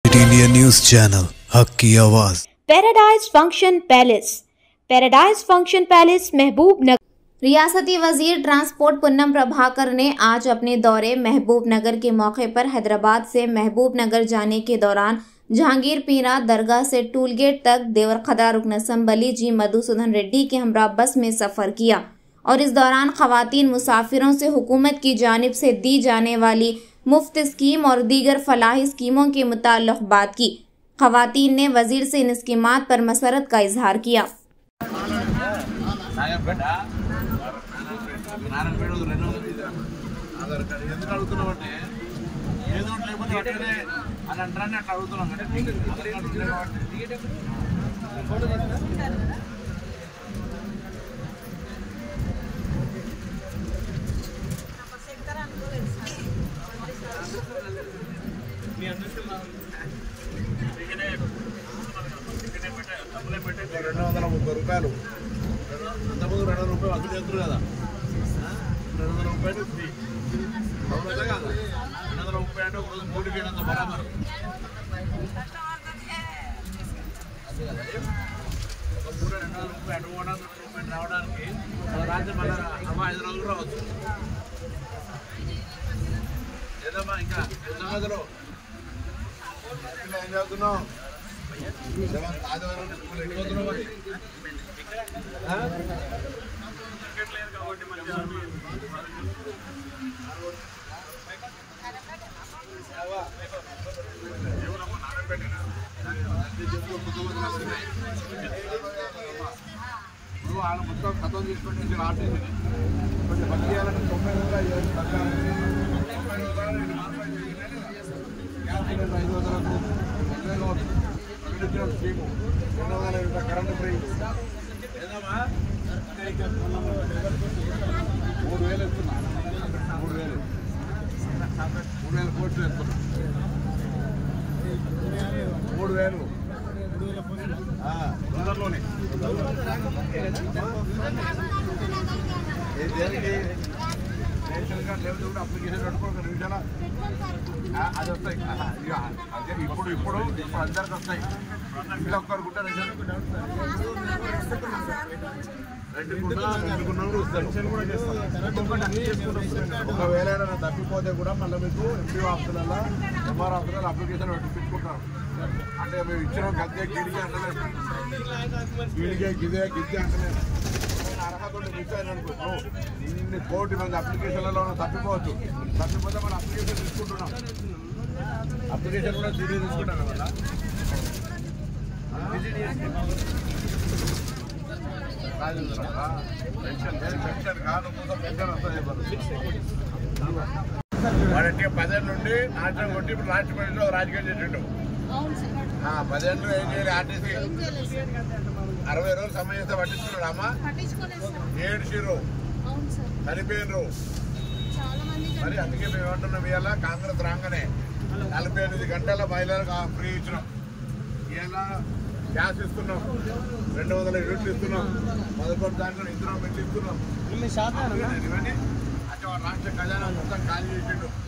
India news channel हक की आवाज paradise function palace paradise function palace Mahbubnagar रियासती वजीर ट्रांसपोर्ट पुन्नम प्रभाकर ने आज अपने दौरे महबूब नगर के मौके पर हैदराबाद से महबूब नगर जाने के दौरान जहांगीर पीरा दरगाह से टूलगेट तक देवरखदा रुकन असम्बली जी मधुसूदन रेड्डी के हमरा बस में सफ़र किया और इस दौरान खवतान मुसाफिरों से हुकूमत की जानब से दी जाने वाली मुफ्त स्कीम और दीगर फलाही स्कीमों के मुताल्लिक बात की खवतान ने वजीर से इन स्कीमात पर मसरत का इजहार किया నాగంపేట నారాయణపేట ఒక రెండు వందలు తీద్దాం. ఆధార్ కార్డు ఎందుకు అడుగుతున్నామంటే ఏదో ఒకటి లేకపోతే అట్లనే అని అంటారని అట్లా అడుగుతున్నాం అంటే ఆధార్ కార్డు ఉంది కాబట్టి రెండు వందల ముప్పై రూపాయలు అంతకుముందు రెండు వందల రూపాయలు వసూలు చేస్తారు కదా రెండు వందల రూపాయలు ఫ్రీ అవునా కదా రెండు వందల ముప్పై అంటే ఒక రోజు మూడు చేయడంతో బరాబర్ ఒక పూట రెండు వందల ముప్పై అటు మూడు వందల రూపాయలు రావడానికి మన రాత్రి మళ్ళీ అమ్మ ఐదు రోజులు రావచ్చు లేదమ్మా ఇంకా ఎంత గదిలో ఏం చదువుతున్నావు ఆదివారం స్కూల్ ఎన్ని పోతున్నావు మరి ఆ? ఇప్పుడు వాళ్ళు మొత్తం ఖతం చేసుకుంటే ఆర్టీసీ కొంచెం పని చేయాలంటే తొంభై రూపాయలు చేయాలి సర్కారు. తొంభై రూపాయలు ఇది మాత్రం చేయాలి. గ్యాస్ సిలిండర్ ఐదు వందలకు రెండు వేలు అవుతుంది. రెండు ఇచ్చిన స్కీము రెండు వందల రూపాయలు కరెంటు ఫ్రీ ఏదమ్మా మూడు వేలు ఇస్తున్నా మూడు వేలు మూడు వేలు కోట్లు ఇస్తున్నా మూడు వేలు ఆ, తొందరలోనే ఏ దేనికి రేషన్ కార్డు లేకపోతే కూడా అప్లికేషన్ పెట్టుకో ఒక నిమిషాల ఆ, అది వస్తాయి ఆహా, ఇక అదే ఇప్పుడు ఇప్పుడు ఇప్పుడు అందరికి వస్తాయి ఇలా ఒక్కరు గుట్ట రేషన్ రెండు గుండా రెండు గుండా వస్తారు ఒకవేళ ఏదైనా తప్పిపోతే కూడా మళ్ళీ మీకు ఎంపీ ఆఫీసులలో ఎంఆర్ ఆఫీసులలో అప్లికేషన్ పెట్టి పెట్టుకుంటారు అంటే మేము ఇచ్చిన గద్దే గిడిగే అంటలేదు గిడిగే గిదే గిద్దే అంటలేదు ఏమైనా అర్హత ఉంటే మిస్ అయిన అనుకో ఇన్ని కోటి మంది అప్లికేషన్లలో తప్పిపోవచ్చు తప్పిపోతే మనం అప్లికేషన్ తీసుకుంటున్నాం అప్లికేషన్ కూడా తిరిగి తీసుకుంటాం కదా పెన్షన్ పెన్షన్ కాదు పెన్షన్ వస్తుంది వాడంటే పదేళ్ళ నుండి నాశనం కొట్టి ఇప్పుడు లాస్ట్ పదిలో రాజకీయం చేసిండు ఆ, పదేళ్ళు ఏం చేయాలి ఆర్టీసీ అరవై రోజులు సమయం ఇస్తే పట్టించుకున్నాడు అమ్మ ఏడ్చిర్రు అవును సార్ చనిపోయినరు చాలా మంది మరి అందుకే మేము ఏమంటున్నాం ఇవాళ కాంగ్రెస్ రాగానే నలభై ఎనిమిది గంటల మహిళలకు ఆ ఫ్రీ ఇచ్చినాం ఇవాళ గ్యాస్ ఇస్తున్నాం రెండు వందల యూనిట్లు ఇస్తున్నాం మొదటి దాంట్లో ఇస్తున్నాం పెట్టి ఇస్తున్నాం ఇవన్నీ అంటే వాడు రాష్ట్ర ఖజానా మొత్తం ఖాళీ చేసిండు